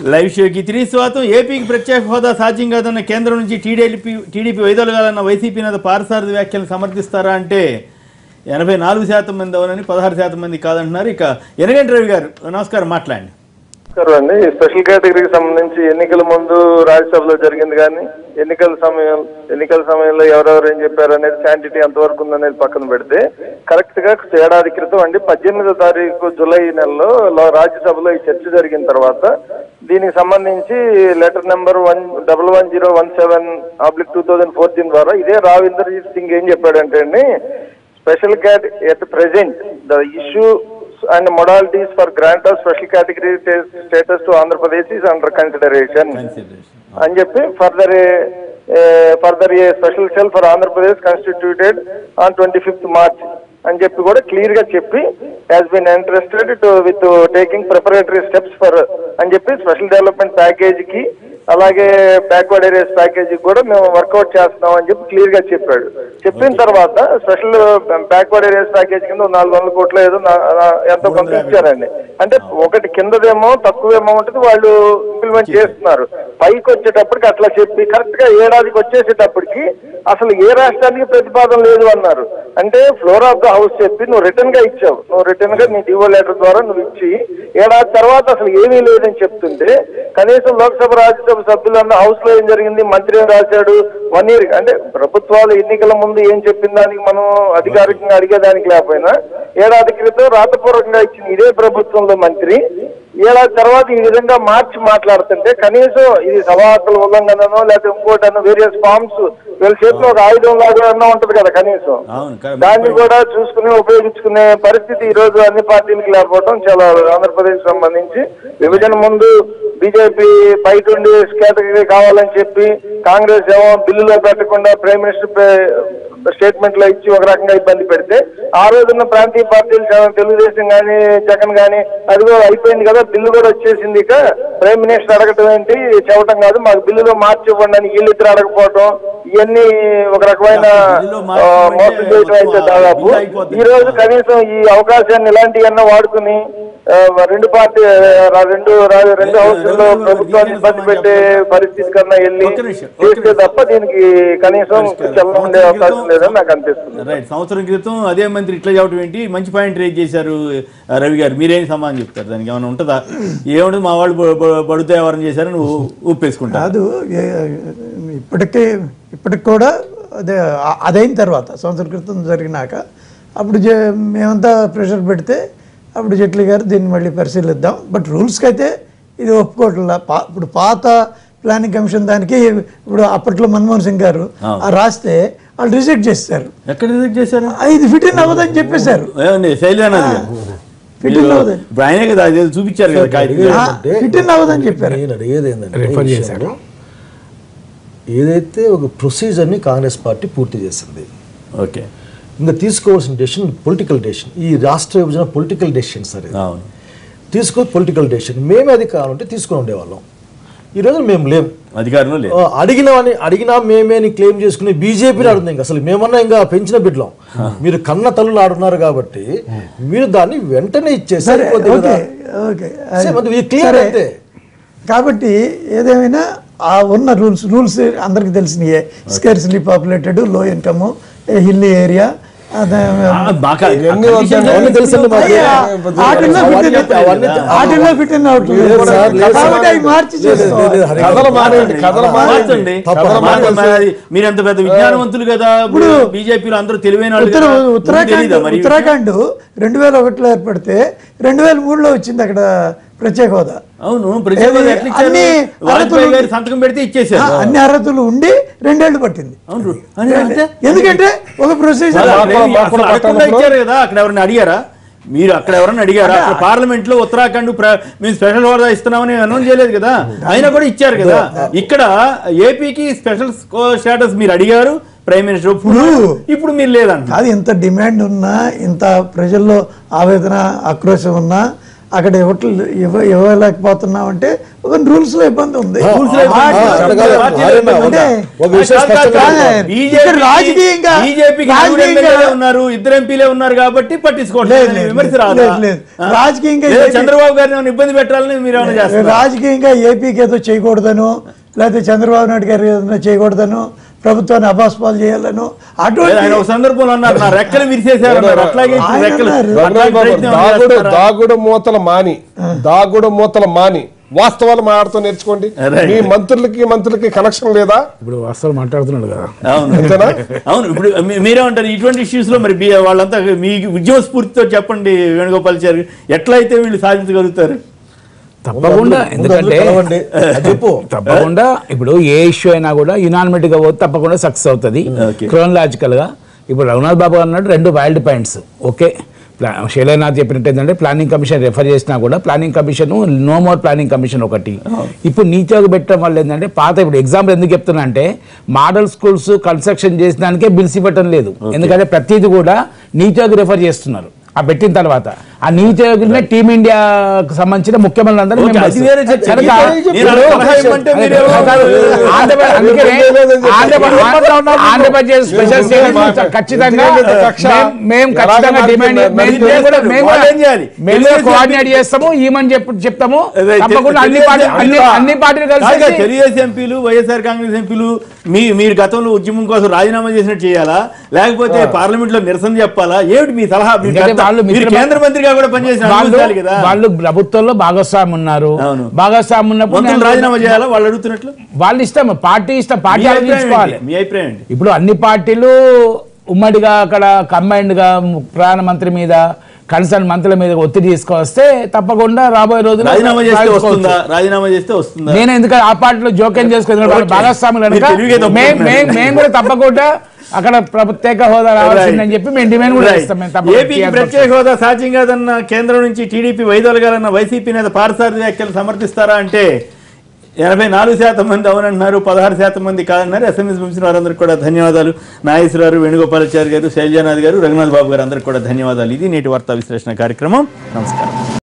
Live షోకి తిరిగి స్వాగతం ఏపీకి ప్రత్యేక హోదా సాధ్యం కాదన్న కేంద్రం నుంచి టీడీపీ టీడీపీ వైదొలగాలన్న వైసీపీ నేత పారసారథి వ్యాఖ్యలు సమర్థిస్తారా అంటే ఎనభై నాలుగు శాతం మంది అవునని పదహారు శాతం మంది కాదంటున్నారు ఇక ఎనగంటి రవి గారు నమస్కారం మాట్లాడండి నమస్కారం అండి ఈ స్పెషల్ కేటగిరీకి సంబంధించి ఎన్నికల ముందు రాజ్యసభలో జరిగింది కానీ ఎన్నికల సమయం ఎన్నికల సమయంలో ఎవరెవరు ఏం చెప్పారు అనేది శాంటిటీ ఎంతవరకు ఉందనేది పక్కన పెడితే కరెక్ట్ గా ఏడాది క్రితం అండి పద్దెనిమిదో తారీఖు జూలై నెలలో లో- రాజ్యసభలో ఈ చర్చ జరిగిన తర్వాత దీనికి సంబంధించి letter number one double one zero one seven oblique two thousand fourteen ద్వారా ఇదే రావ్ ఇందర్జీత్ సింగ్ ఏం చెప్పాడంటే అండి special cat at present the issue and modalities for grant of special category sta- status to Andhra Pradesh is under consideration. అని చెప్పి further further a special cell for Andhra Pradesh constituted on twenty fifth March అని చెప్పి కూడా clear గా చెప్పి has been interested to with taking preparatory steps for అని చెప్పి special development package కి అలాగే బ్యాక్వర్డ్ ఏరియాస్ ప్యాకేజ్ కూడా మేము వర్కౌట్ చేస్తున్నాం అని చెప్పి క్లియర్ గా చెప్పాడు చెప్పిన తర్వాత స్పెషల్ బ్యాక్వర్డ్ ఏరియాస్ ప్యాకేజ్ కింద నాలుగు వందల కోట్లు ఏదో నా- నా- ఎంతో కొంత ఇచ్చారండి అంటే ఒకటి కిందదేమో తక్కువ అమౌంట్ వాళ్ళు ఇంప్లిమెంట్ చేస్తున్నారు పైకి వచ్చేటప్పటికి అట్లా చెప్పి కరెక్ట్ గా ఏడాదికి వచ్చేసేటప్పటికి అసలు ఏ రాష్ట్రానికి ప్రతిపాదన లేదు అన్నారు అంటే ఫ్లోర్ ఆఫ్ ద హౌస్ చెప్పి నువ్వు రిటర్న్ గా ఇచ్చావు నువ్వు రిటర్న్ గా నీ డివో లెటర్ ద్వారా నువ్వు ఇచ్చి ఏడాది తర్వాత అసలు ఏమీ లేదని చెప్తుంటే కనీసం లోక్సభ రాజ్యసభ సభ్యులన్న హౌస్ లో ఏం జరిగింది మంత్రి ఏం రాశాడు వన్ ఇయర్ అంటే ప్రభుత్వాలు ఎన్నికల ముందు ఏం చెప్పిన దానికి మనం అధికారికంగా అడిగేదానికి లేకపోయినా ఏడాది క్రితం రాతపూర్వకంగా ఇచ్చిన ఇదే ప్రభుత్వంలో మంత్రి ఏడాది తర్వాత ఈ విధంగా మార్చి మాట్లాడుతుంటే కనీసం ఇది సభా హక్కుల ఉల్లంఘననో లేకపోతే ఇంకోటనో వేరియస్ ఫార్మ్స్ వీళ్ళ చేతిలో ఒక ఆయుధం లాగా అన్నా ఉంటది కదా కనీసం అవును కరెక్ట్. దాన్ని కూడా చూసుకుని ఉపయోగించుకునే పరిస్థితి ఈ రోజు అన్ని పార్టీలకు లేకపోవడం చాలా ఆంధ్రప్రదేశ్ సంబంధించి విభజన ముందు బీజేపీ బయట ఉండి కేటగిరీ కావాలని చెప్పి కాంగ్రెస్ ఏమో బిల్లులో పెట్టకుండా ప్రైమ్ మినిస్టర్ స్టేట్మెంట్ లో ఇచ్చి ఒక రకంగా ఇబ్బంది పెడితే ఆ రోజున్న ప్రాంతీయ పార్టీలు చాలా తెలుగుదేశం గానీ జగన్ గానీ అది కూడా అయిపోయింది కదా బిల్లు కూడా వచ్చేసింది ఇక ప్రైమ్ మినిస్టర్ అడగటం ఏంటి చెప్పడం కాదు మాకు బిల్లులో మార్చి ఇవ్వండి అని వీళ్ళిద్దరు అడగకపోవడం ఇవన్నీ ఒక రకమైన బిల్లులో ఆ, మార్చి ఇవ్వండి మోసం చేయడం అయితే దాదాపు బిల్లు అయిపోతుంది. ఈ రోజు కనీసం ఈ అవకాశాన్ని ఇలాంటివన్నా వాడుకుని ఆ, రెండు పార్టీ ఆ, రెండు రా- రెండు హౌస్లో ప్రభుత్వాన్ని ఇబ్బంది పెట్టే పరిస్థితి కన్నా వెళ్ళి ఒక్క నిమిషం, ఒక్క చేస్తే తప్ప దీనికి కనీసం చల్ల ఉండే అవకాశం లేదని నాకు అనిపిస్తుంది రైట్ సంవత్సరం క్రితం అదే మంత్రి ఇట్లా చెప్పడం ఏంటి మంచి పాయింట్ రేజ్ చేశారు ఆ, రవి గారు మీరేం సమాధానం చెప్తారు దానికి ఏమైనా ఉంటుందా ఏముంటుంది మా వాళ్ళు బ- బ- బడుతో ఎవరైనా చేశారని ఊ- ఊపేసుకుంటారు కాదు ఏ- ఇప్పటికే ఇప్పటికి కూడా అదే ఆ- అదైన తర్వాత సంవత్సరం క్రితం జరిగినాక అప్పుడు జే- మేమంతా ప్రెషర్ పెడితే అప్పుడు జైట్లీ గారు దీన్ని మళ్ళీ పరిశీలిద్దాం బట్ రూల్స్కి అయితే ఇది ఒప్పుకోవట్లా పా ఇప్పుడు పాత ప్లానింగ్ కమిషన్ దానికి ఇప్పుడు అప్పట్లో మన్మోహన్ సింగ్ గారు ఆ రాస్తే వాళ్ళు రిజెక్ట్ చేస్తారు ఎక్కడ రిజెక్ట్ చేశారు ఆ, ఇది ఫిట్ ఇన్ అవ్వదని చెప్పేశారు ఏమండి శైలినాథ్ గారు ఫిట్ ఇన్ అవ్వదని ఇప్పుడు ఆయనే కదా అది చూపించారు కదా కాగితం ఫిట్ ఇన్ అవ్వదని చెప్పారు నేను అడిగేది ఏంటంటే ఈ విషయంలో ఏదైతే ఒక ప్రొసీజర్ని కాంగ్రెస్ పార్టీ పూర్తి చేసింది ఓకే ఇంకా తీసుకోవాల్సిన డెసిషన్ పొలిటికల్ డెసిషన్ ఈ రాష్ట్ర విభజన పొలిటికల్ డెసిషన్ సరే అవును తీసుకో పొలిటికల్ డెసిషన్ మేమే అది కావాలంటే తీసుకొని ఉండేవాళ్ళం ఈరోజు మేము లేం అధికారంలో లేదు ఆ, అడిగినామని అడిగినా మేమే అని క్లెయిమ్ చేసుకుని బీజేపీని అడుగుతుంది ఇంకా అసలు మేమన్నా ఇంకా పెంచిన బిడ్డలం మీరు కన్న తల్లులు ఆడున్నారు కాబట్టి మీరు దాన్ని వెంటనే ఇచ్చేసి సరే అయిపోద్ది ఓకే కదా. ఓకే Same, అది clear సరే. అంతే. కాబట్టి ఏదేమైనా ఆ ఉన్న రూల్స్ రూల్స్ అందరికి తెలిసినయే స్కేర్స్లీ పాపులేటెడ్ లో ఇన్కమ్ హిల్లీ ఏరియా ఆ, బాగా ఇవన్నీ conditions అవన్నీ అన్నీ తెలుసండి మాకు. ఆటిల్లో అవన్నీ ఫిట్ చెప్పి- అవన్నీ చెప్పి- ఆటిల్లో ఫిట్ ఇన్ అవుట్ లేదు సార్, లేదు సార్. కాబట్టి అవి మార్చి చేసుకోవాలి కథలు మానేయండి కథలు మానేయండి మార్చండి కథలు మార్చండి. మానేసి మరి మీరు ఎంత పెద్ద విజ్ఞానవంతులు కదా ఇప్పుడు బీజేపీలో అందరూ తెలివైన వాళ్ళు ఉత్తర కదా. ముందు ఉత్తరాఖండ్ తెలీదా మరి ఈ విషయం? ఉత్తరాఖండ్ రెండు వేల ఒకటిలో ఏర్పడితే రెండు వేల మూడులో వచ్చింది అక్కడ ప్రత్యేక హోదా అవును ప్రజలు ఏది? ఎట్లా ఇచ్చారు అన్ని వాజ్పేయి అర్హతలు- గారు సంతకం పెడితే ఆ, ఇచ్చేసారు అన్ని అర్హతలు ఉండి రెండేళ్లు పట్టింది అవును అని అంటే ఎందుకంటే ఒక ప్రొసీజర్ అసలు మాకు- అసలు మాకు కూడా అడగకుండా పట్టణంలో- ఇచ్చారు కదా అక్కడ ఎవరైనా అడిగారా మీరు అక్కడ ఎవరైనా అడిగారా అక్కడ పార్లమెంట్ లో ఉత్తరాఖండ్ ప్ర- మేము స్పెషల్ హోదా ఇస్తున్నామని అనౌన్స్ చేయలేదు కదా అయినా కూడా ఇచ్చారు కదా ఇక్కడ ఏపీకి స్పెషల్ స్టేటస్ మీరు అడిగారు ప్రైమ్ మినిస్టర్ ఒప్పుకున్నారు. ఇప్పుడు మీరు లేదంట కాదు ఇంత డిమాండ్ ఉన్నా ఇంత ప్రజల్లో ఆవేదన ఆక్రోశం ఉన్నా అక్కడ ఇవ్వట్లేదు ఇవ్వ ఇవ్వలేకపోతున్నాం అంటే ఒక రూల్స్ లో ఇబ్బంది ఉంది రూల్స్ లో ఇబ్బంది. ఆ, అట్లా కాదు. పార్టీలో ఆరేనా, ఇబ్బంది. అంటే ఒక విషయం కాదు, కాదు, స్పష్టంగా కాదు. కాదు. BJP ఇక్కడ రాజకీయంగా- బీజేపీకి రాజకీయంగా- ఎమ్మెల్యేలే ఉన్నారు ఇద్దరు ఎంపీలే ఉన్నారు కాబట్టి పట్టించుకోవట్లేదు లేదు, లేదు, విమర్శ లేదు, రాదా? లేదు. ఆ? రాజకీయంగా ఏదో ఏపీ- చంద్రబాబు గారిని ఏమైనా ఇబ్బంది పెట్టాలని మీరు ఏమైనా చేస్తారు రాజకీయంగా ఏపీకి ఏదో చేయకూడదను లేకపోతే చంద్రబాబు నాయుడు గారు ఏదైనా చేయకూడదను ప్రభుత్వాన్ని అబాస్పాలు చేయాలను ఆయన అటువంటి ఒక సందర్భంలో అన్నారు నా రెక్కలు విరిసేశారు అన్నారు. అట్లాగే ఇప్పుడు ఆయన రెక్కలు అన్నారు. అట్లాంటి రఘురామ్ బాబు, ప్రయత్నం ఏమైనా దాగుడు చేస్తారా? దాగుడు మూతల మాని దాగుడు మూతల మాని వాస్తవాలు మాట్లాడుతూ నేర్చుకోండి Right. మీ మంత్రులకి మంత్రులకి కనెక్షన్ లేదా ఇప్పుడు వాస్తవాలు మాట్లాడుతున్నాడు కదా అవును అంతేనా అవును ఇప్పుడు మీ- మీరేమంటారు ఇటువంటి ఇష్యూస్ లో మరి బి- వాళ్ళంతా మీ ఉద్యమ స్ఫూర్తితో చెప్పండి వేణుగోపాల్ గారు ఎట్లయితే వీళ్ళు సాధించగలుగుతారు తప్పకుండా ఎందుకంటే కలవండి అది చెప్పు తప్పకుండా ఇప్పుడు ఏ ఇష్యూ అయినా కూడా యునానిమేట్ గా పోతే తప్పకుండా సక్సెస్ అవుతుంది Okay. క్రోనలాజికల్ గా ఇప్పుడు రఘునాథ్ బాబు గారు అన్నాడు రెండు వైల్డ్ పాయింట్స్ ఓకే ప్లా- శైలనాథ్ చెప్పినట్టు ఏంటంటే ప్లానింగ్ కమిషన్ రెఫర్ చేసినా కూడా planning commission no more planning commission ఒకటి ఇప్పుడు నీతియోగ పెట్టడం వల్ల ఏంటంటే పాత ఇప్పుడు ఎగ్జాంపుల్ ఎందుకు చెప్తున్నా అంటే మోడల్ స్కూల్స్ కన్స్ట్రక్షన్ చేసినానికే బిల్స్ ఇవ్వటం లేదు ఎందుకంటే ప్రతిదీ కూడా నీతియోగ రెఫర్ చేస్తున్నారు ఆ పెట్టిన తర్వాత ఆ నీతియోగులనే టీమిండియాకు సంబంధించిన ముఖ్యమంత్రులందరూ ఓకే, members. అది వేరే చర్చ. కనుక నేను అలా సలహా ఇవ్వమంటే మీరేమో- ఆంధ్రప్రదేశ్ అందుకనే ఆంధ్రప్రదేశ్ ఆంధ్రప్రదేశ్ స్పెషల్ స్టేటస్ ఖచ్చితంగా కక్ష మేం- మేము ఎలా ఖచ్చితంగా మాట్లాడుతున్నారు? డిమాండ్ మేము మరి మేము కూడా మేము వాళ్ళు ఏం చేయాలి? మేము కూడా తెలుగుదేశం కోఆర్డినేట్ చేస్తాము ఈమని చెప్పి చెప్తాము అదే, తప్పకుండా అన్ని తెలుగుదేశం పార్టీ అన్ని ఎంపీలు- అన్ని పార్టీలు కాదుగా, కలిసి తెలుగుదేశం ఎంపీలు వైఎస్ఆర్ కాంగ్రెస్ ఎంపీలు మీ మీరు గతంలో ఉద్యమం కోసం రాజీనామా చేసినట్టు చేయాలా లేకపోతే పార్లమెంట్ లో నిరసన చెప్పాలా ఏమిటి మీ సలహా మీరు ఎందుకంటే గత- వాళ్ళు మీరు మిత్రమ- కేంద్ర మంత్రిగా కూడా పనిచేసిన వాళ్ళు అనుభవించాలి కదా వాళ్ళు ప్రభుత్వంలో భాగస్వామి ఉన్నారు అవును. భాగస్వామి ఉన్నప్పుడు మంత్రులు నేను- రాజీనామా చేయాలా వాళ్ళు అడుగుతున్నట్లు వాళ్ళు ఇష్టం పార్టీ ఇష్టం మీ పార్టీ అభిప్రాయం ఆలోచించుకోవాలి ఏంటి? మీ అభిప్రాయం ఏంటి ఇప్పుడు అన్ని పార్టీలు ఉమ్మడిగా అక్కడ కంబైన్డ్ గా ప్రధానమంత్రి మీద కన్సర్న్ మంత్రుల మీద ఒత్తిడి తీసుకొస్తే తప్పకుండా రాబోయే రోజుల్లో రాజీనామా చేస్తే సాధించుకోవచ్చు. వస్తుందా రాజీనామా చేస్తే వస్తుందా నేను ఎందుకంటే ఆ పార్టీలో జోక్యం చేసుకుని ఓకే. భాగస్వాములు కనుక మీరు తెలివిగా మేం- తప్పుకున్నారు. మేం- మేము కూడా తప్పకుండా అక్కడ ప్రత్యేక హోదా రావాల్సిందని చెప్పి మేము డిమాండ్ కూడా Right. చేస్తాం మేము తప్పకుండా ఏపీకి TRS ప్రత్యేక హోదా సాధ్యం కాదన్న కేంద్రం నుంచి టీడీపీ వైదొలగాలన్న వైసీపీ నేత పారసారథి వ్యాఖ్యలు సమర్థిస్తారా అంటే ఎనభై నాలుగు శాతం మంది అవునంటున్నారు పదహారు శాతం మంది కాదన్నారు ఎస్ఎంఎస్ పంపిన వారందరికీ కూడా ధన్యవాదాలు నాగేశ్వరరావు వేణుగోపాలాచారి గారు శైలజానాథ్ గారు రఘునాథ్ బాబు గారు అందరికీ కూడా ధన్యవాదాలు ఇది నేటి వార్తా విశ్లేషణ కార్యక్రమం నమస్కారం